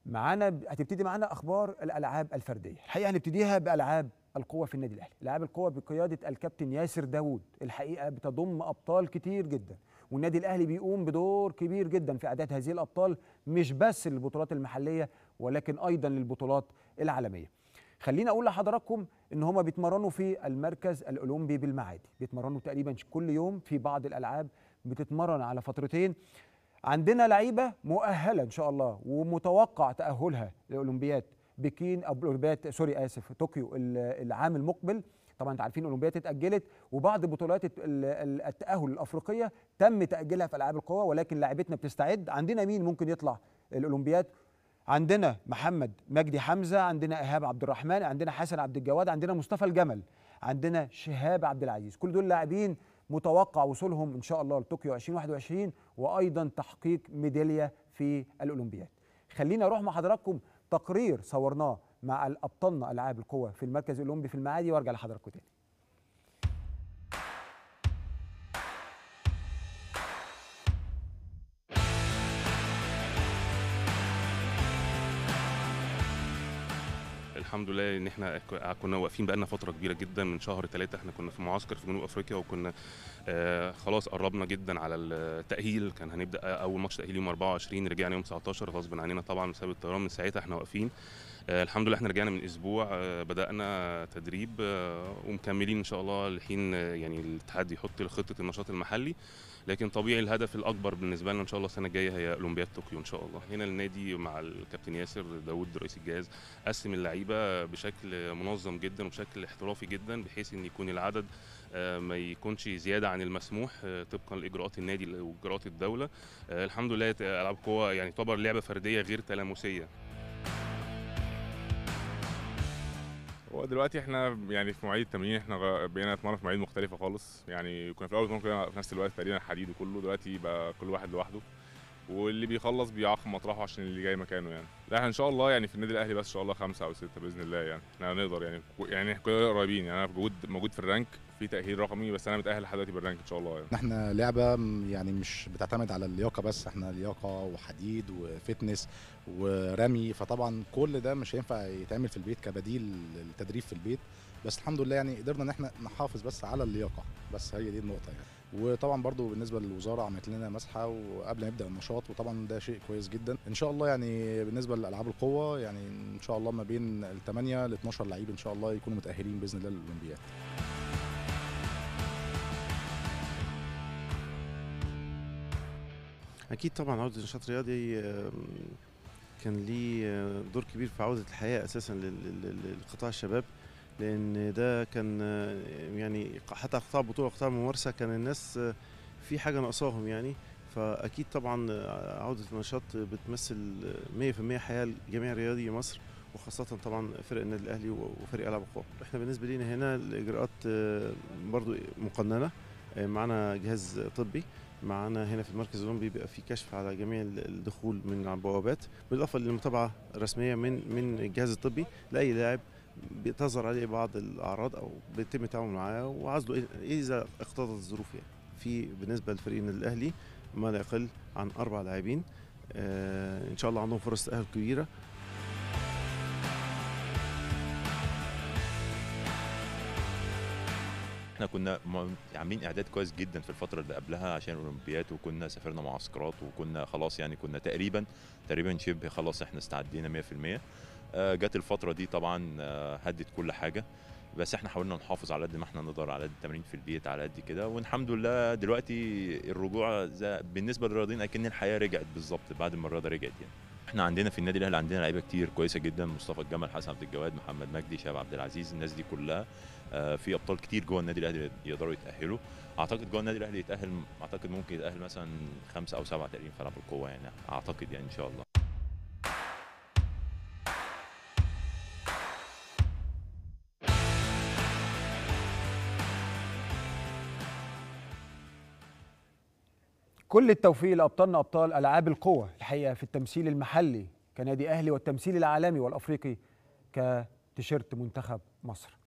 معانا هتبتدي معانا اخبار الالعاب الفرديه الحقيقه هنبتديها بالعاب القوه في النادي الاهلي العاب القوه بقياده الكابتن ياسر داوود الحقيقه بتضم ابطال كتير جدا والنادي الاهلي بيقوم بدور كبير جدا في اعداد هذه الابطال مش بس للبطولات المحليه ولكن ايضا للبطولات العالميه خليني اقول لحضراتكم ان هم بيتمرنوا في المركز الاولمبي بالمعادي بيتمرنوا تقريبا كل يوم في بعض الالعاب بتتمرن على فترتين عندنا لعيبه مؤهله ان شاء الله ومتوقع تاهلها للاولمبياد بكين او اولمبياد سوري اسف طوكيو العام المقبل طبعا انتوا عارفين الاولمبياد اتاجلت وبعض بطولات التاهل الافريقيه تم تاجيلها في العاب القوى ولكن لاعبتنا بتستعد عندنا مين ممكن يطلع الاولمبياد عندنا محمد مجدي حمزه عندنا ايهاب عبد الرحمن عندنا حسن عبد الجواد عندنا مصطفى الجمل عندنا شهاب عبد العزيز كل دول لاعبين متوقع وصولهم ان شاء الله لطوكيو 2021 وايضا تحقيق ميداليه في الاولمبياد خلينا اروح مع حضراتكم تقرير صورناه مع ابطالنا العاب القوه في المركز الاولمبي في المعادي وارجع لحضراتكم تاني الحمد لله ان احنا كنا واقفين بقالنا فتره كبيره جدا من شهر ثلاثة احنا كنا في معسكر في جنوب افريقيا وكنا آه خلاص قربنا جدا على التاهيل كان هنبدا اول ماتش تاهيل يوم 24 رجعنا يوم 19 غصب عننا طبعا بسبب الطيران من ساعتها احنا واقفين آه الحمد لله احنا رجعنا من اسبوع آه بدانا تدريب آه ومكملين ان شاء الله لحين آه يعني الاتحاد يحط خطه النشاط المحلي لكن طبيعي الهدف الاكبر بالنسبه لنا ان شاء الله السنه الجايه هي اولمبياد طوكيو ان شاء الله هنا النادي مع الكابتن ياسر داوود رئيس الجهاز قسم اللعيبه بشكل منظم جدا وبشكل احترافي جدا بحيث ان يكون العدد ما يكونش زياده عن المسموح طبقا لاجراءات النادي واجراءات الدوله الحمد لله العاب قوه يعني تعتبر لعبه فرديه غير تلامسيه هو دلوقتي احنا يعني في مواعيد التمرين احنا بقينا نتمرن في مواعيد مختلفه خالص يعني كنا في الاول كنا في نفس الوقت تقريبا حديد وكله دلوقتي بقى كل واحد لوحده واللي بيخلص بيعاقب مطرحه عشان اللي جاي مكانه يعني لا احنا ان شاء الله يعني في النادي الاهلي بس ان شاء الله خمسه او سته باذن الله يعني احنا هنقدر يعني يعني كلنا قريبين يعني انا موجود موجود في الرانك في تاهيل رقمي بس انا متاهل لحد دلوقتي بالرانك ان شاء الله يعني احنا لعبه يعني مش بتعتمد على اللياقه بس احنا لياقه وحديد وفتنس ورمي فطبعا كل ده مش هينفع يتعمل في البيت كبديل للتدريب في البيت بس الحمد لله يعني قدرنا ان احنا نحافظ بس على اللياقه بس هي دي النقطه يعني وطبعا برضو بالنسبه للوزاره عملت لنا مسحه وقبل ما يبدا النشاط وطبعا ده شيء كويس جدا ان شاء الله يعني بالنسبه لالعاب القوه يعني ان شاء الله ما بين ال 8 ل 12 لعيب ان شاء الله يكونوا متاهلين باذن الله للاولمبياد اكيد طبعا عوده النشاط الرياضي كان ليه دور كبير في عوده الحياه اساسا لقطاع الشباب لان ده كان يعني حتى قطاع بطوله قطاع الممارسه كان الناس في حاجه ناقصاهم يعني فاكيد طبعا عوده النشاط بتمثل 100% حياه لجميع رياضي مصر وخاصة طبعا فرق النادي الأهلي وفريق ألعاب القوى. احنا بالنسبة لنا هنا الإجراءات برضو مقننة معنا جهاز طبي معانا هنا في المركز الاولمبي بيبقى في كشف على جميع الدخول من البوابات بالاضافه للمتابعه رسميه من من الجهاز الطبي لاي لاعب بتظهر عليه بعض الاعراض او بيتم التعامل معاه وعزله اذا اقتضت الظروف يعني في بالنسبه لفريق النادي الاهلي ما لا يقل عن اربع لاعبين آه ان شاء الله عندهم فرص تاهل كبيره احنا كنا عاملين اعداد كويس جدا في الفتره اللي قبلها عشان الاولمبياد وكنا سافرنا معسكرات وكنا خلاص يعني كنا تقريبا تقريبا شبه خلاص احنا استعدينا 100% آه جت الفتره دي طبعا آه هدت كل حاجه بس احنا حاولنا نحافظ على قد ما احنا نقدر على قد التمرين في البيت على قد كده والحمد لله دلوقتي الرجوع بالنسبه للرياضيين اكن الحياه رجعت بالظبط بعد ما الرياضه رجعت يعني احنا عندنا في النادي الاهلي عندنا لعيبه كتير كويسه جدا مصطفى الجمل حسن عبد الجواد محمد مجدي شهاب عبد العزيز الناس دي كلها آه في ابطال كتير جوه النادي الاهلي يقدروا يتاهلوا اعتقد جوه النادي الاهلي يتاهل اعتقد ممكن يتاهل مثلا خمسه او سبعه تقريبا في العاب القوه يعني اعتقد يعني ان شاء الله كل التوفيق لابطالنا ابطال العاب القوه الحقيقه في التمثيل المحلي كنادي اهلي والتمثيل العالمي والافريقي كتيشيرت منتخب مصر